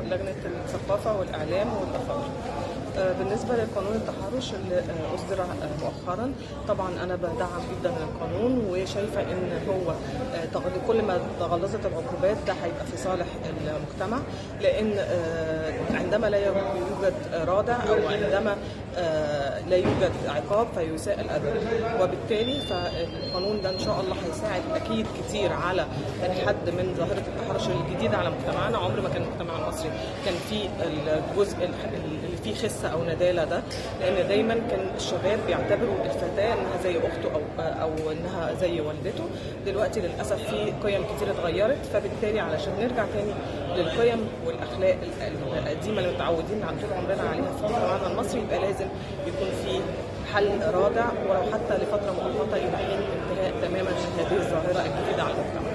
لجنه الثقافه والاعلام والتفاعل آه، بالنسبه لقانون التحرش اللي آه، اصدر آه، مؤخرا طبعا انا بدعم جدا القانون وشايفه ان هو آه، تغل- كل ما تغلظت العقوبات ده هيبقى في صالح المجتمع لان آه، عندما لا يوجد رادع او عندما آه، لا يوجد عقاب فيساء الادب وبالتالي فالقانون ده ان شاء الله هيساعد اكيد كتير على الحد من ظاهره التحرش الجديده على مجتمعنا عمر ما كان المجتمع المصري كان فيه الجزء اللي فيه خسه او نداله ده لان دايما كان الشباب بيعتبروا الفتاه انها زي اخته او او انها زي والدته دلوقتي للاسف في قيم كتير اتغيرت فبالتالي علشان نرجع تاني للقيم والاخلاق القديمه اللي متعودين على طول عمرنا عليها في مجتمعنا المصري يبقى لازم يكون في حل رادع ولو حتى لفتره مؤقته الى حين انتهاء تماما هذه الظاهره الجديده على المجتمع